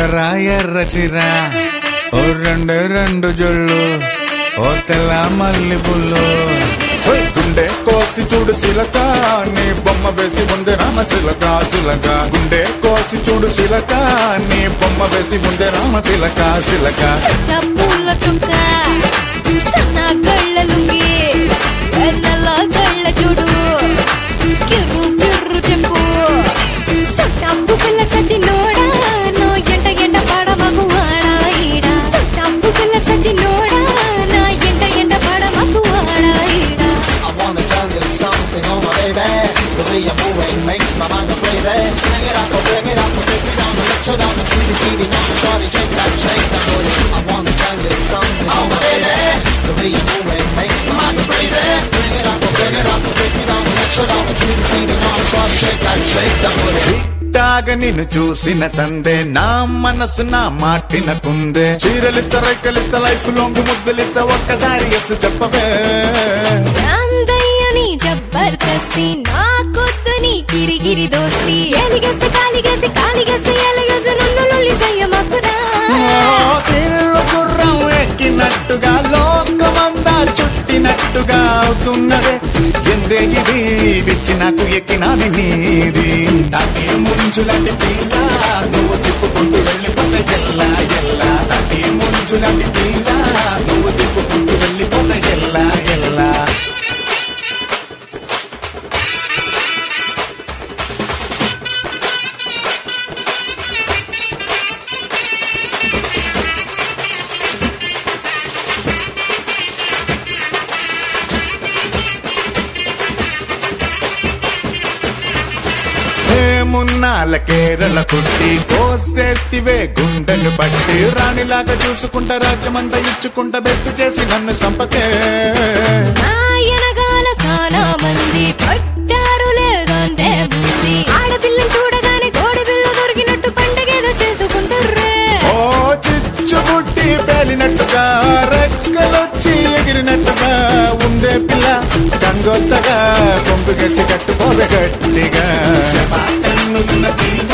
ఎర్ర ఎర్ర చిర ఓ రెండు రెండు జొళ్ళు ఓ తెల్ల మల్లి పుల్లు ఓయ్ గుండె కోసి చూడు శిలక నీ బొమ్మ వేసి ఉంది రామ శిలక శిలక గుండె కోసి చూడు శిలక నీ బొమ్మ వేసి ఉంది రామ శిలక శిలక చప్పుల చుక్క సన్న గళ్ళ లుంగి వెన్నెల గళ్ళ చూడు కిర్రు కిర్రు చెప్పు సొట్టంపు కళ్ళ సచి నోడా నో ఎంట ఎంట పాడ మగు వాడా ఈడా సొట్టంపు కళ్ళ సచి నోడా నా ఎంట ఎంట పాడ మగు వాడా ఈడా I wanna tell you something, oh my baby. The way you're moving makes my mind go crazy. Bring it up, oh, bring it up, oh, take me down, let you down, keep it, keep it down, shorty, shake that, shake that booty. I wanna tell you something, oh my baby. The way you're moving makes my mind go crazy. Bring it up, oh, bring it up, oh, take me down, let you down, keep it, keep it down, shorty, shake that, shake that booty. టాగ నిన్ను చూసిన సందే నా మనసు నా మాటిన కుందే చీరలిస్తా రైకలిస్తా life లోంగు ముద్దులిస్తా ఒక్కసారి yes చెప్పవే అందయ్యని జబర్దస్తి నా కొద్దు నీ గిరిగిరి దోస్తి ఎలిగేస్తే కాలిగేసి కాలిగేస్తే ఎలగదు నన్ను లొల్లి చెయ్యమకురా ఓ తిల్లు గుర్రం ఎక్కినట్టుగా లోకమంతా చుట్టినట్టుగా అవుతున్నదే ఎందే ఇది విచ్చి నాకు ఎక్కినది నీది తాకి ముంచులాంటి పిల్ల నువ్వు తిప్పుకుంటూ వెళ్ళిపోతే ఎల్లా ఎల్లా తాకి ముంచులాంటి పిల్ల నువ్వు తిప్పుకుంటూ వెళ్ళిపోతే ఎల్లా ఎల్లా మున్నాల కేరళ పుట్టి కోసేస్తివే గుండెలు పట్టి రాణిలాగా చూసుకుంటా రాజ్యమంతా ఇచ్చుకుంటా బెట్టు చేసి నన్ను సంపకే నాయనగాల సానా మంది పట్టారు లేదంతే ఉంది ఆడపిల్లని చూడగానే కోడి పిల్ల దొరికినట్టు పండగేదో చేసుకుంటుర్రే ఓ చిచ్చు పుట్టి పేలినట్టుగా రెక్కలొచ్చి ఎగిరినట్టుగా ఉందే పిల్ల కంగొత్తగా కొంపుకేసి కట్టుకోవే గట్టిగా చెపాటన్నున్న పిల్ల